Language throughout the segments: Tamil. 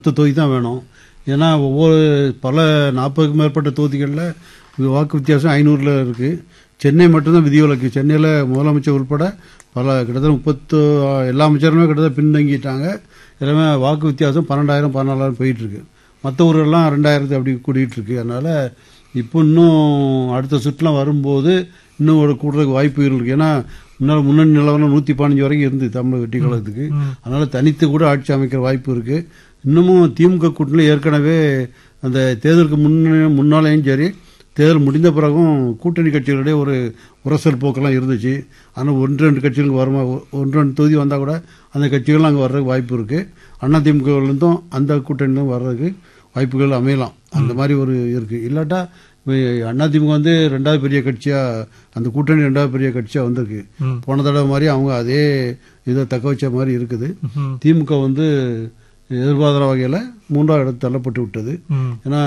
பத்து தொகுதி தான் வேணும் ஏன்னா ஒவ்வொரு பல நாற்பதுக்கும் மேற்பட்ட தொகுதிகளில் வாக்கு வித்தியாசம் ஐநூறில் இருக்குது சென்னை மட்டும்தான் விதிவிலக்கு சென்னையில் முதலமைச்சர் உட்பட பல கிட்டத்தட்ட முப்பத்து எல்லா அமைச்சருமே கிட்டத்தட்ட பின்தங்கிட்டாங்க எல்லாமே வாக்கு வித்தியாசம் பன்னெண்டாயிரம் பதினாலாயிரம் போயிட்டு இருக்கு மற்ற ஊரெல்லாம் ரெண்டாயிரத்து அப்படி கூட்டிகிட்டு இருக்கு அதனால இப்போ இன்னும் அடுத்த சுற்றுலாம் வரும்போது இன்னும் ஒரு கூடுறதுக்கு வாய்ப்புகள் இருக்கு ஏன்னா முன்னால் முன்னணி நிலவரம் நூற்றி பதினஞ்சு வரைக்கும் இருந்து தமிழ் வெற்றி கழகத்துக்கு அதனால தனித்து கூட ஆட்சி அமைக்கிற வாய்ப்பு இருக்கு இன்னமும் திமுக கூட்டணியில் ஏற்கனவே அந்த தேர்தலுக்கு முன்ன முன்னாலேயும் சரி தேர்தல் முடிந்த பிறகும் கூட்டணி கட்சிகளிடையே ஒரு உரசல் போக்கெல்லாம் இருந்துச்சு ஆனால் ஒன்று ரெண்டு கட்சிகளுக்கு வருமா ஒன்று ரெண்டு தொகுதி வந்தால் கூட அந்த கட்சிகள்லாம் அங்கே வர்றதுக்கு வாய்ப்பு இருக்குது அண்ணா திமுகவிலேருந்தும் அந்த கூட்டணியிலும் வர்றதுக்கு வாய்ப்புகள் அமையலாம் அந்த மாதிரி ஒரு இருக்குது இல்லாட்டா அதிமுக வந்து ரெண்டாவது பெரிய கட்சியாக அந்த கூட்டணி ரெண்டாவது பெரிய கட்சியாக வந்திருக்கு போன தடவை மாதிரி அவங்க அதே இதை தக்க வச்ச மாதிரி இருக்குது திமுக வந்து எதிர்பாராத வகையில் மூன்றாவது இடத்து தள்ளப்பட்டு விட்டது ஏன்னா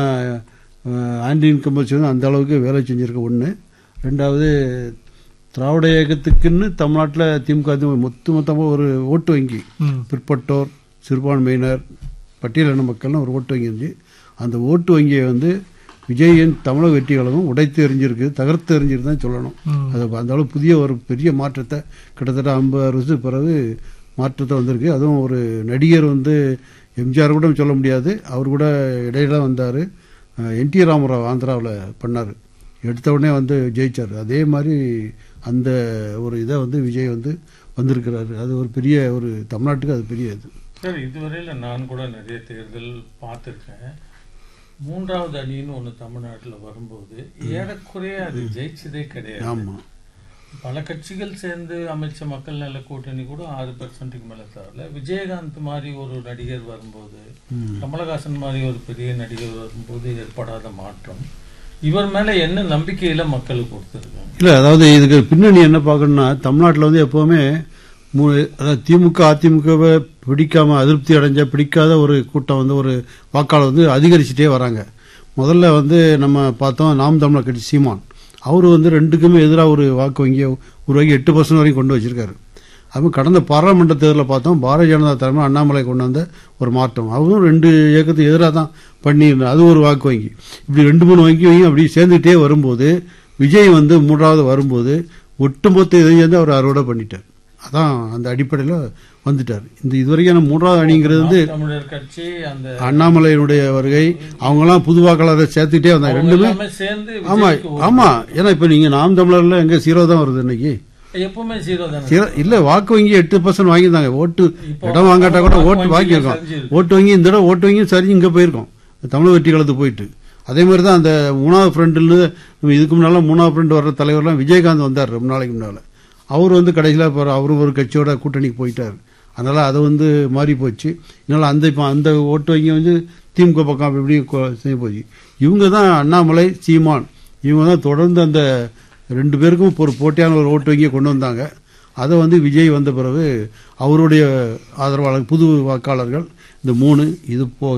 ஆன்டி இன்கம்பல்ஸ் வந்து அந்த அளவுக்கு வேலை செஞ்சிருக்க ஒன்று ரெண்டாவது திராவிட இயக்கத்துக்குன்னு தமிழ்நாட்டில் திமுக மொத்த மொத்தமாக ஒரு ஓட்டு வங்கி பிற்பட்டோர் சிறுபான்மையினர் பட்டியலின மக்கள்னு ஒரு ஓட்டு வங்கி இருந்துச்சு அந்த ஓட்டு வங்கியை வந்து விஜயின் தமிழக வெற்றி கழகம் உடைத்து எறிஞ்சிருக்கு தகர்த்து எறிஞ்சிருக்கு தான் சொல்லணும் அது அந்த அளவு புதிய ஒரு பெரிய மாற்றத்தை கிட்டத்தட்ட ஐம்பது வருஷத்துக்கு பிறகு மாற்றத்தை வந்திருக்கு அதுவும் ஒரு நடிகர் வந்து எம்ஜிஆர் கூட சொல்ல முடியாது அவர் கூட இடையில வந்தார் என் டி ராமராவ் ஆந்திராவில் பண்ணார் எடுத்த உடனே வந்து ஜெயிச்சார் அதே மாதிரி அந்த ஒரு இதை வந்து விஜய் வந்து வந்திருக்கிறாரு அது ஒரு பெரிய ஒரு தமிழ்நாட்டுக்கு அது பெரிய இது சார் இதுவரையில் நான் கூட நிறைய தேர்தல் பார்த்துருக்கேன் மூன்றாவது அணின்னு ஒன்று தமிழ்நாட்டில் வரும்போது ஏறக்குறைய அது ஜெயிச்சதே கிடையாது ஆமாம் பல கட்சிகள் சேர்ந்து அமைச்ச மக்கள் நல கூட்டணி கூட ஆறு பெர்சன்ட்டுக்கு மேலே தரல விஜயகாந்த் மாதிரி ஒரு நடிகர் வரும்போது கமலஹாசன் மாதிரி ஒரு பெரிய நடிகர் வரும்போது ஏற்படாத மாற்றம் இவர் மேல என்ன நம்பிக்கையில மக்களுக்கு கொடுத்துருக்காங்க இல்லை அதாவது இதுக்கு பின்னணி என்ன பார்க்கணும்னா தமிழ்நாட்டில் வந்து எப்போவுமே மூணு அதாவது திமுக அதிமுகவை பிடிக்காம அதிருப்தி அடைஞ்ச பிடிக்காத ஒரு கூட்டம் வந்து ஒரு வாக்காளர் வந்து அதிகரிச்சுட்டே வராங்க முதல்ல வந்து நம்ம பார்த்தோம் நாம் தமிழர் கட்சி சீமான் அவர் வந்து ரெண்டுக்குமே எதிராக ஒரு வாக்கு வங்கியை உருவாக்கி எட்டு பர்சன்ட் வரைக்கும் கொண்டு வச்சிருக்காரு அதுவும் கடந்த பாராளுமன்ற தேர்தலில் பார்த்தோம் பாரதிய ஜனதா தலைமை அண்ணாமலை கொண்டு வந்த ஒரு மாற்றம் அவரும் ரெண்டு இயக்கத்துக்கு எதிராக தான் பண்ணியிருந்தார் அது ஒரு வாக்கு வங்கி இப்படி ரெண்டு மூணு வங்கி வங்கி அப்படி சேர்ந்துட்டே வரும்போது விஜய் வந்து மூன்றாவது வரும்போது ஒட்டுமொத்த இதையும் சேர்ந்து அவர் அறுவடை பண்ணிட்டார் அதான் அந்த அடிப்படையில் வந்துட்டார் இந்த இதுவரைக்கும் மூன்றாவது அணிங்கிறது வந்து தமிழர் கட்சி அந்த அண்ணாமலையினுடைய வருகை அவங்கெல்லாம் புது வாக்காளரை சேர்த்துட்டே வந்தாங்க ரெண்டுமே எல்லாமே சேர்ந்து ஆமா விஜய்க்கு ஒரு- ஆமா ஏன்னா இப்ப நீங்க நாம் தமிழர்ல எங்க ஜீரோ தான் வருது இன்னைக்கு எப்பவுமே ஜீரோ தானே ஜீரோ- இல்ல வாக்கு வங்கி எட்டு பர்சன்ட் வாங்கியிருந்தாங்க ஓட்டு இப்போ இடம் வாங்காட்டா கூட வாக்கு ஓட்டு வங்கி வாங்கியிருக்கோம் சரிஞ்சிருக்கு. ஓட்டு வங்கி இந்த தடவை ஓட்டு வங்கி சரி இங்க போயிருக்கோம் தமிழ் வெற்றி காலத்து போயிட்டு அதே மாதிரி தான் அந்த மூணாவது ஃப்ரெண்டுன்னு இதுக்கு முன்னால மூணாவது ஃப்ரெண்ட் வர்ற தலைவர்லாம் விஜயகாந்த் வந்தார் ரொம்ப நாளைக்கு முன்னால அவர் வந்து கடைசியில் இப்போ அவரும் ஒரு கட்சியோட கூட்டணிக்கு போயிட்டார் அதனால அது வந்து மாறி போச்சு இதனால அந்த இப்போ அந்த ஓட்டு வங்கி வந்து திமுக பக்கம் அப்படி இப்படி கொ- செய்ய போச்சு இவங்க தான் அண்ணாமலை சீமான் இவங்க தான் தொடர்ந்து அந்த ரெண்டு பேருக்கும் இப்போ ஒரு போட்டியான ஒரு ஓட்டு வங்கியை கொண்டு வந்தாங்க அதை வந்து விஜய் வந்த பிறகு அவருடைய ஆதரவாளர் புது வாக்காளர்கள் இந்த மூணு இது போக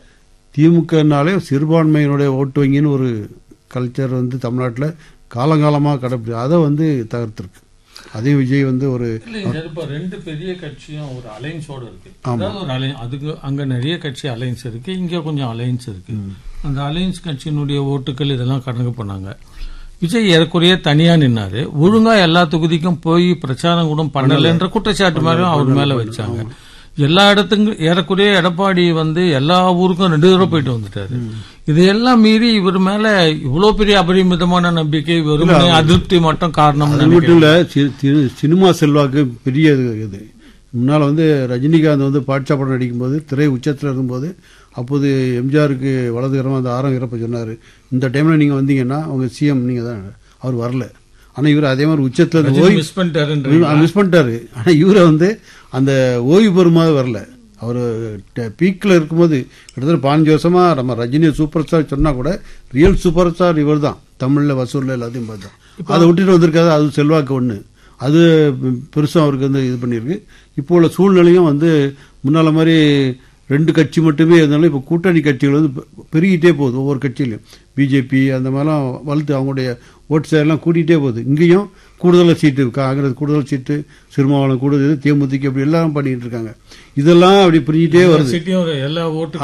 திமுகனாலே சிறுபான்மையினுடைய ஓட்டு வங்கின்னு ஒரு கல்ச்சர் வந்து தமிழ்நாட்டில் காலங்காலமாக கடைப்பிடி அதை வந்து தகர்த்திருக்கு அதே விஜய் வந்து ஒரு இல்லைங்க சார் இப்ப ரெண்டு பெரிய கட்சியும் ஒரு அலைன்ஸோட இருக்கு அதாவது ஒரு அலைன் அதுக்கு அங்க நிறைய கட்சி அலைன்ஸ் இருக்கு இங்க கொஞ்சம் அலைன்ஸ் இருக்கு அந்த அலைன்ஸ் கட்சியினுடைய ஓட்டுகள் இதெல்லாம் கணக்கு பண்ணாங்க விஜய் ஏறக்குறைய தனியா நின்னாரு ஒழுங்கா எல்லா தொகுதிக்கும் போய் பிரச்சாரம் கூட பண்ணலன்ற குற்றச்சாட்டு மாதிரியும் அவர் மேல வச்சாங்க எல்லா இடத்துக்கும் ஏறக்குறைய எடப்பாடி வந்து எல்லா ஊருக்கும் ரெண்டு தடவை போயிட்டு வந்துட்டாரு இதையெல்லாம் மீறி இவர் மேல இவ்வளவு பெரிய அபரிமிதமான நம்பிக்கை வெறுமனே அதிருப்தி மட்டும் காரணம் அது மட்டும் இல்ல சி- சி- சினிமா செல்வாக்கு பெரிய இது இது முன்னால வந்து ரஜினிகாந்த் வந்து பாட்சா படம் நடிக்கும்போது திரை உச்சத்தில் இருக்கும்போது அப்போது எம்ஜிஆருக்கு வலதுகரமாக அந்த ஆரம் இறப்ப சொன்னார் இந்த டைமில் நீங்கள் வந்தீங்கன்னா அவங்க சிஎம் நீங்கள் தான் அவர் வரல ஆனால் இவர் அதே மாதிரி உச்சத்தில் இருந்து ஓய்வு மிஸ் பண்ணிட்டாருன்ற மிஸ் பண்ணிட்டாரு ஆனால் இவரை வந்து அந்த ஓய்வு பெறுமாறு வரல அவர் பீக்கில் இருக்கும்போது கிட்டத்தட்ட பாஞ்சு வருஷமா நம்ம ரஜினி சூப்பர் ஸ்டார் சொன்னா கூட ரியல் சூப்பர் ஸ்டார் இவர் தான் தமிழில் வசூலில் எல்லாத்தையும் பார்த்தோம் அதை விட்டுட்டு வந்திருக்காது அது செல்வாக்கு ஒன்று அது பெருசாக அவருக்கு வந்து இது பண்ணியிருக்கு இப்போ உள்ள சூழ்நிலையும் வந்து முன்னால மாதிரி ரெண்டு கட்சி மட்டுமே இருந்தாலும் இப்போ கூட்டணி கட்சிகள் வந்து பெ- பெருகிட்டே போகுது ஒவ்வொரு கட்சியிலையும் பிஜேபி அந்த மாதிரிலாம் வளர்த்து அவங்களுடைய ஓட்டு சேரெல்லாம் கூட்டிகிட்டே போகுது இங்கேயும் கூடுதல் சீட்டு காங்கிரஸ் கூடுதல் சீட்டு சிறுமாவளம் கூடுதல் தேமுதிக அப்படி எல்லாம் பண்ணிட்டு இருக்காங்க இதெல்லாம் அப்படி பிரிஞ்சிட்டே வருது சிட்டியும் எல்லா ஓட்டு